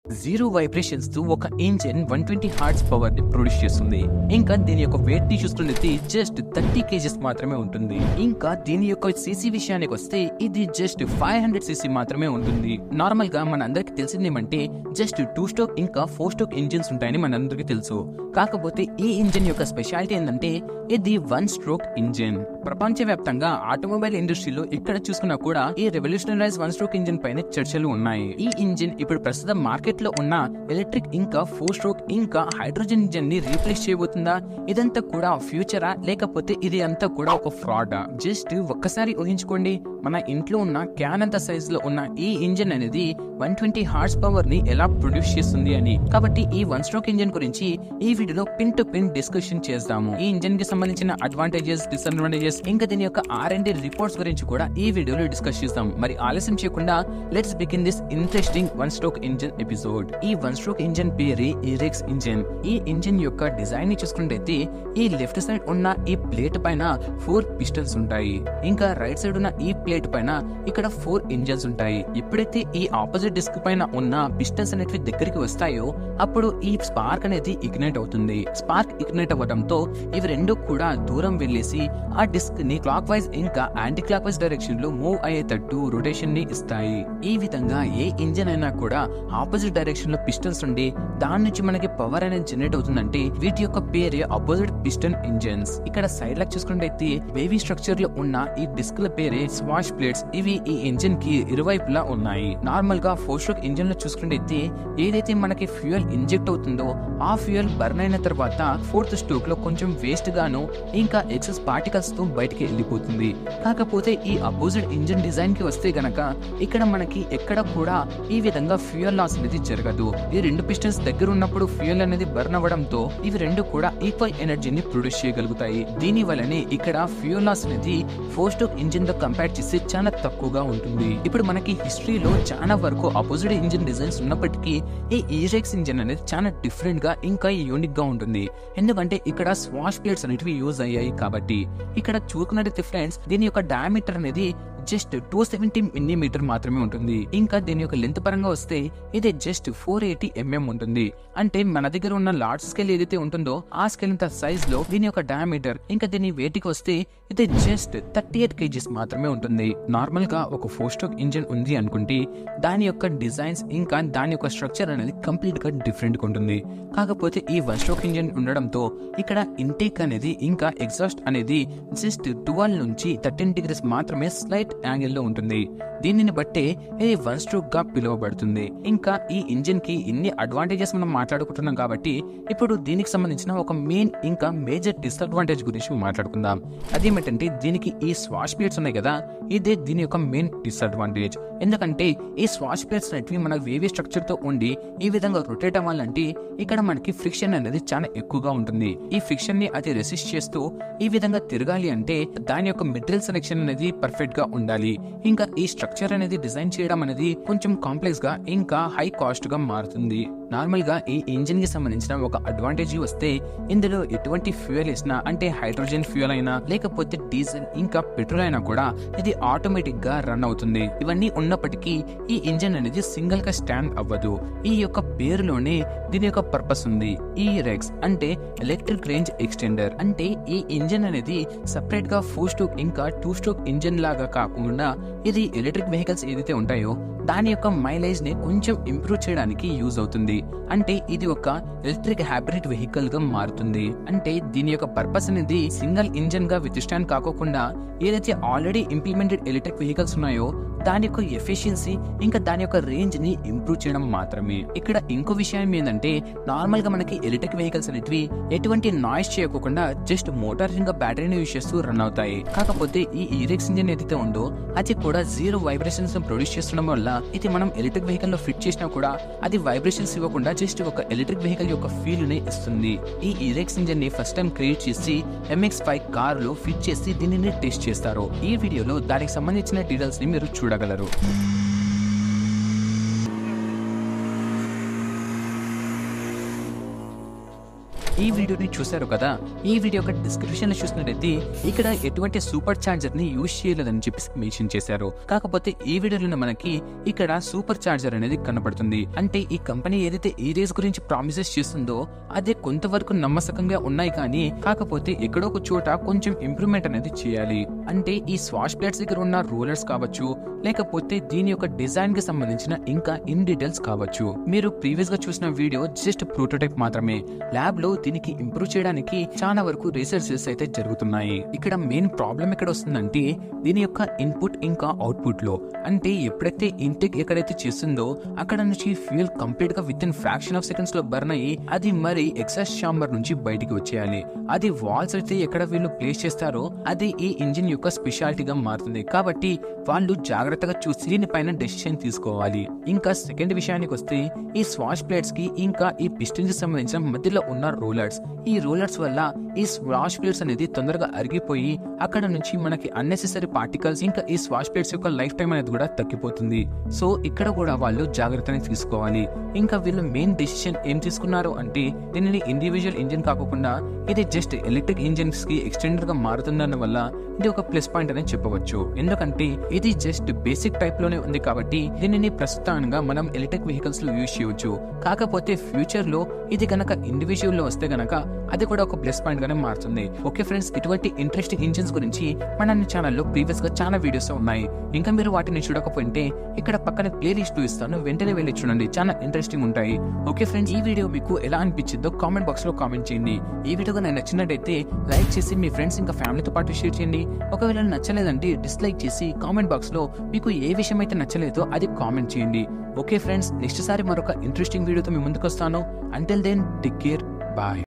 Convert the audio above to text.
zero vibrations తో ఒక engine one twenty horse power ని ప్రొడ్యూస్ చేస్తుంది ఇంకా దీని యొక్క వెయిట్ ని చూసుకున్నట్లయితే జస్ట్ థర్టీ కేజెస్ మాత్రమే ఉంటుంది ఇంకా దీని యొక్క సీసీ విషయానికి వస్తే ఇది జస్ట్ ఫైవ్ హండ్రెడ్ సీసీ మాత్రమే ఉంటుంది నార్మల్ గా మన అందరికి తెలిసింది ఏమంటే జస్ట్ టూ స్టోక్ ఇంకా ఫోర్ స్టోక్ ఇంజిన్స్ ఉంటాయని మన అందరికీ తెలుసు కాకపోతే ఈ ఇంజిన్ యొక్క స్పెషాలిటీ ఏంటంటే ఇది వన్ స్ట్రోక్ ఇంజిన్ ప్రపంచవ్యాప్తంగా ఆటోమొబైల్ ఇండస్ట్రీలో ఇక్కడ చూసుకున్నా కూడా ఈ రెవల్యూషనరైజ్ వన్ స్ట్రోక్ ఇంజిన్ పైన చర్చలు ఉన్నాయి ఈ ఇంజిన్ ఇప్పుడు ప్రస్తుతం మార్కెట్ లో ఉన్న ఎలక్ట్రిక్ ఇంకా ఫోర్ స్ట్రోక్ ఇంకా హైడ్రోజన్ ఇంజిన్ ని రీప్లేస్ చేయబోతుందా ఇదంతా కూడా ఫ్యూచరా లేకపోతే ఇది అంతా కూడా ఒక ఫ్రాడ్ జస్ట్ ఒక్కసారి ఊహించుకోండి మన ఇంట్లో ఉన్న క్యాన్ అంత సైజ్ లో ఉన్న ఈ ఇంజిన్ అనేది వన్ ట్వంటీ హార్స్ పవర్ ని ఎలా ప్రొడ్యూస్ చేస్తుంది అని కాబట్టి ఈ వన్ స్ట్రోక్ ఇంజిన్ గురించి ఈ వీడియోలో పిన్ టు పిన్ డిస్కషన్ చేద్దాము ఈ ఇంజిన్ కి సంబంధించిన అడ్వాంటేజెస్ డిసడ్వాంటేజెస్ ఇంకా దీని యొక్క ఆర్ అండ్ రిపోర్ట్స్ గురించి కూడా ఈ వీడియోలో డిస్కస్ చేస్తాం మరి ఆలస్యం చేయకుండా let's begin this interesting one stroke engine episode ఈ వన్ స్ట్రోక్ ఇంజిన్ పేరే ఈరెక్స్ ఇంజిన్ ఈ ఇంజిన్ యొక్క డిజైన్ ని చూసుకుంటే ఈ లెఫ్ట్ సైడ్ ఉన్న ఈ ప్లేట్ పైన ఫోర్ పిస్టన్స్ ఉంటాయి ఇంకా రైట్ సైడ్ ఉన్న ఈ ప్లేట్ పైన ఇక్కడ ఫోర్ ఇంజన్స్ ఉంటాయి ఎప్పుడైతే ఈ ఆపోజిట్ డిస్క్ పైన ఉన్న పిస్టన్స్ అనేటివి దగ్గరికి వస్తాయో అప్పుడు ఈ స్పార్క్ అనేది ఇగ్నైట్ అవుతుంది స్పార్క్ ఇగ్నైట్ అవ్వడంతో ఇవి రెండు కూడా దూరం వెళ్ళేసి ఆ డిస్క్ ని క్లాక్ వైజ్ ఇంకా యాంటీ క్లాక్ వైజ్ డైరెక్షన్ లో మూవ్ అయ్యేటట్టు రొటేషన్ ని ఇస్తాయి ఈ విధంగా ఏ ఇంజన్ అయినా కూడా ఆపోజిట్ డైరెక్షన్ లో పిస్టన్స్ ఉండి దాని నుంచి మనకి పవర్ అనేది జనరేట్ అవుతుందంటే వీటి యొక్క పేరే అపోజిట్ పిస్టన్ ఇంజన్స్ ఇక్కడ సైడ్ లాక్ చూసుకుంటే వేవీ స్ట్రక్చర్ లో ఉన్న ఈ డిస్క్ ల పేరే స్వాష్ ప్లేట్స్ ఇవి ఈ ఇంజిన్ కి ఇరువైపులా ఉన్నాయి నార్మల్ గా ఫోర్ స్ట్రోక్ ఇంజిన్ లో చూసుకుంటే ఏదైతే మనకి ఫ్యూయల్ ఇంజెక్ట్ అవుతుందో ఆ ఫ్యూయల్ బర్న్ అయిన తర్వాత ఫోర్త్ స్ట్రోక్ లో కొంచెం వేస్ట్ గాను ఇంకా ఎక్సెస్ పార్టికల్స్ తో బయటికి వెళ్ళిపోతుంది కాకపోతే ఈ అపోజిట్ ఇంజిన్ డిజైన్ కి వస్తే గనక ఇక్కడ మనకి ఎక్కడ కూడా ఈ విధంగా ఫ్యూయల్ లాస్ అనేది జరగదు ఈ రెండు పిస్టన్స్ దగ్గర ఉన్నప్పుడు ఫ్యూయల్ అనేది బర్న్ అవ్వడంతో ఇవి రెండు కూడా ఈక్వల్ ఎనర్జీని ప్రొడ్యూస్ చేయగలుగుతాయి దీని వల్లనే ఇక్కడ ఫ్యూయల్ లాస్ అనేది ఫోర్ స్ట్రోక్ ఇంజిన్ తో కంపేర్ చేసి చాలా తక్కువగా ఉంటుంది ఇప్పుడు మనకి హిస్టరీలో చాలా వరకు అపోజిట్ ఇంజిన్ డిజైన్స్ ఉన్నప్పటికీ ఈ ఈరెక్స్ ఇంజిన్ అనేది చాలా డిఫరెంట్ గా ఇంకా యూనిక్ గా ఉంటుంది ఎందుకంటే ఇక్కడ స్వాష్ ప్లేట్స్ అనేటివి యూజ్ అయ్యాయి కాబట్టి ఇక్కడ చూసుకున్నట్లయితే ఫ్రెండ్స్ దీని యొక్క డయామీటర్ అనేది జస్ట్ టూ సెవెంటీ మిల్లీమీటర్ మాత్రమే ఉంటుంది ఇంకా దీని యొక్క లెంత్ పరంగా వస్తే ఇది జస్ట్ ఫోర్ ఎయిటీ ఎంఎం ఉంటుంది అంటే మన దగ్గర ఉన్న లార్జ్ స్కేల్ ఏదైతే ఉంటుందో ఆ స్కేల్ అంత సైజ్ లో దీని యొక్క డయామీటర్ ఇంకా దీని వేటికి వస్తే ఇది జస్ట్ థర్టీ ఎయిట్ కేజీస్ మాత్రమే ఉంటుంది నార్మల్ గా ఒక ఫోర్ స్ట్రోక్ ఇంజిన్ ఉంది అనుకుంటే దాని యొక్క డిజైన్స్ ఇంకా దాని యొక్క స్ట్రక్చర్ అనేది కంప్లీట్ గా డిఫరెంట్ గా ఉంటుంది కాకపోతే ఈ వన్ స్ట్రోక్ ఇంజిన్ ఉండడంతో ఇక్కడ ఇంటేక్ అనేది ఇంకా ఎగ్జాస్ట్ అనేది జస్ట్ ట్వెల్వ్ నుంచి థర్టీన్ డిగ్రీస్ మాత్రమే స్లైట్ యాంగిల్ లో ఉంటుంది దీనిని బట్టే ఇది వన్ స్ట్రోక్ గా పిలువబడుతుంది ఇంకా ఈ ఇంజిన్ కి ఇన్ని అడ్వాంటేజెస్ మనం మాట్లాడుకుంటున్నాం కాబట్టి ఇప్పుడు దీనికి సంబంధించిన ఒక మెయిన్ ఇంకా మేజర్ డిసడ్వాంటేజ్ గురించి మాట్లాడుకుందాం అదేమిటంటే దీనికి ఈ స్వాష్ ప్లేట్స్ ఉన్నాయి కదా ఇదే దీని యొక్క మెయిన్ డిసడ్వాంటేజ్ ఎందుకంటే ఈ స్వాష్ ప్లేట్స్ అనేటివి మన వేవీ స్ట్రక్చర్ తో ఉండి ఈ విధంగా రొటేట్ అవ్వాలంటే ఇక్కడ మనకి ఫ్రిక్షన్ అనేది చాలా ఎక్కువగా ఉంటుంది ఈ ఫ్రిక్షన్ ని అది రెసిస్ట్ చేస్తూ ఈ విధంగా తిరగాలి అంటే దాని యొక్క మెటీరియల్ సెలెక్షన్ అనేది పర్ఫెక్ట్ గా ఉండాలి ఇంకా ఈ స్ట్రక్చర్ అనేది డిజైన్ చేయడం అనేది కొంచెం కాంప్లెక్స్ గా ఇంకా హై కాస్ట్ గా మారుతుంది నార్మల్ గా ఈ ఇంజిన్ కి సంబంధించిన ఒక అడ్వాంటేజ్ వస్తే ఇందులో ఎటువంటి ఫ్యూయల్ వేసినా అంటే హైడ్రోజన్ ఫ్యూయల్ అయినా లేకపోతే డీజిల్ ఇంకా పెట్రోల్ అయినా కూడా ఇది ఆటోమేటిక్ గా రన్ అవుతుంది ఇవన్నీ ఉన్నప్పటికీ ఈ ఇంజిన్ అనేది సింగిల్ గా స్టాండ్ అవ్వదు ఈ యొక్క పేరులోనే దీని యొక్క పర్పస్ ఉంది ఈ రెక్స్ అంటే ఎలక్ట్రిక్ రేంజ్ ఎక్స్టెండర్ అంటే ఈ ఇంజిన్ అనేది సపరేట్ గా ఫోర్ స్ట్రోక్ ఇంకా టూ స్ట్రోక్ ఇంజిన్ లాగా కాకుండా ఇది ఎలక్ట్రిక్ వెహికల్స్ ఏదైతే ఉంటాయో దాని యొక్క మైలేజ్ ని కొంచెం ఇంప్రూవ్ చేయడానికి యూజ్ అవుతుంది అంటే ఇది ఒక ఎలక్ట్రిక్ హైబ్రిడ్ వెహికల్ గా మారుతుంది అంటే దీని యొక్క పర్పస్ అనేది సింగిల్ ఇంజన్ గా వితిష్టాన్ కాకోకుండా ఏదైతే ఆల్రెడీ ఇంప్లిమెంటెడ్ ఎలక్ట్రిక్ వెహికల్స్ ఉన్నాయో దాని యొక్క ఎఫిషియన్సీ ఇంకా దాని యొక్క రేంజ్ ని ఇంప్రూవ్ చేయడం మాత్రమే ఇక్కడ ఇంకో విషయం ఏంటంటే నార్మల్ గా మనకి ఎలక్ట్రిక్ వెహికల్స్ అనేటివి ఎటువంటి నాయిస్ చేయకోకుండా జస్ట్ మోటార్ ఇంకా బ్యాటరీని యూజ్ చేస్తూ రన్ అవుతాయి కాకపోతే ఈ ఈరెక్స్ ఇంజిన్ ఏదైతే ఉందో అది కూడా జీరో వైబ్రేషన్స్ ప్రొడ్యూస్ చేస్తుండడం వల్ల ఇది మనం ఎలక్ట్రిక్ వెహికల్ లో ఫిట్ చేసినా కూడా అది వైబ్రేషన్స్ ఇవ్వకుండా జస్ట్ ఒక ఎలక్ట్రిక్ వెహికల్ యొక్క ఫీల్ ని ఇస్తుంది ఈ ఈరెక్స్ ఇంజిన్ ని ఫస్ట్ టైం క్రియేట్ చేసి ఎంఎక్స్ ఫైవ్ కార్ లో ఫిట్ చేసి దీనిని టెస్ట్ చేస్తారు ఈ వీడియోలో దానికి సంబంధించిన డీటెయిల్స్ ని మీరు చూడగలరు ఈ వీడియోని చూశారు కదా ఈ వీడియో యొక్క డిస్క్రిప్షన్ లో చూసినట్లయితే ఇక్కడ ఎటువంటి సూపర్ చార్జర్ ని యూజ్ చేయలేదని చెప్పేసి మెన్షన్ చేశారు కాకపోతే ఈ వీడియోలో మనకి ఇక్కడ సూపర్ చార్జర్ అనేది కనబడుతుంది అంటే ఈ కంపెనీ ఏదైతే ఈ రేస్ గురించి ప్రామిసెస్ చేస్తుందో అదే కొంతవరకు నమ్మసకంగా ఉన్నాయి కానీ కాకపోతే ఎక్కడో ఒక చోట కొంచెం ఇంప్రూవ్మెంట్ అనేది చేయాలి అంటే ఈ స్వాష్ ప్లేట్స్ దగ్గర ఉన్న రోలర్స్ కావచ్చు లేకపోతే దీని యొక్క డిజైన్ కి సంబంధించిన ఇంకా ఇన్ డీటెయిల్స్ కావచ్చు మీరు ప్రీవియస్ గా చూసిన వీడియో జస్ట్ ప్రోటోటైప్ మాత్రమే ల్యాబ్ లో దీనికి ఇంప్రూవ్ చేయడానికి చాలా వరకు రీసెర్చెస్ అయితే జరుగుతున్నాయి ఇక్కడ మెయిన్ ప్రాబ్లం ఎక్కడ వస్తుందంటే దీని యొక్క ఇన్పుట్ ఇంకా అవుట్పుట్ లో అంటే ఎప్పుడైతే ఇంటెక్ ఎక్కడైతే చేస్తుందో అక్కడ నుంచి ఫ్యూయల్ కంప్లీట్ గా within fraction of seconds లో బర్న్ అయ్యి అది మరి ఎక్సాస్ట్ చాంబర్ నుంచి బయటికి వచ్చేయాలి అది వాల్స్ అయితే ఎక్కడ వీళ్ళు ప్లేస్ చేస్తారో అది ఈ ఇంజిన్ యొక్క స్పెషాలిటీగా మారుతుంది కాబట్టి వాళ్ళు జాగ్రత్తగా చూసి దీనిపైన డెసిషన్ తీసుకోవాలి ఇంకా సెకండ్ విషయానికి వస్తే ఈ స్వాష్ ప్లేట్స్ కి ఇంకా ఈ పిస్టన్స్ కి సంబంధించిన మధ్యలో ఉన్న రోలర్స్ ఈ రోలర్స్ వల్ల ఈ స్వాష్ ప్లేట్స్ అనేది తొందరగా అరిగిపోయి అక్కడ నుంచి మనకి అన్నెసెసరీ పార్టికల్స్ ఇంకా ఈ స్వాష్ ప్లేట్స్ యొక్క లైఫ్ టైం అనేది కూడా తగ్గిపోతుంది సో ఇక్కడ కూడా వాళ్ళు జాగ్రత్తని తీసుకోవాలి ఇంకా వీళ్ళు మెయిన్ డెసిషన్ ఏం తీసుకున్నారు అంటే దీనిని ఇండివిజువల్ ఇంజిన్ కాకుండా ఇది జస్ట్ ఎలక్ట్రిక్ ఇంజిన్స్ కి ఎక్స్టెండర్ గా మారుతుందన్న వల్ల ఇది ఒక ప్లస్ పాయింట్ అని చెప్పవచ్చు ఎందుకంటే ఇది జస్ట్ బేసిక్ టైప్ లోనే ఉంది కాబట్టి దీనిని ప్రస్తుతానికి మనం ఎలక్ట్రిక్ వెహికల్స్ లో యూజ్ చేయవచ్చు కాకపోతే ఫ్యూచర్ లో ఇది గనక ఇండివిజువల్ లో వస్తే గనక అది కూడా ఒక ప్లస్ పాయింట్ గానే మారుతుంది ఓకే ఫ్రెండ్స్ ఇటువంటి ఇంట్రెస్టింగ్ ఇంజిన్స్ గురించి మన ఛానల్లో ప్రీవియస్ గా చాలా వీడియోస్ ఉన్నాయి ఇంకా మీరు వాటిని చూడకపోతే ఇక్కడ పక్కన ప్లే లిస్ట్ ఇస్తాను వెంటనే వెళ్ళి చూడండి చాలా ఇంట్రెస్టింగ్ ఉంటాయి ఓకే ఫ్రెండ్స్ ఈ వీడియో మీకు ఎలా అనిపించిందో కామెంట్ బాక్స్ లో కామెంట్ చేయండి ఈ వీడియో నాకు నచ్చినట్టయితే లైక్ చేసి మీ ఫ్రెండ్స్ ఇంకా ఫ్యామిలీతో పాటు షేర్ చేయండి ఒకవేళ నచ్చలేదంటే డిస్లైక్ చేసి కామెంట్ బాక్స్ లో మీకు ఏ విషయం అయితే నచ్చలేదో అది కామెంట్ చేయండి ఓకే ఫ్రెండ్స్ నెక్స్ట్ సారి మరొక ఇంట్రెస్టింగ్ వీడియోతో మీ ముందుకు వస్తాను until then take care bye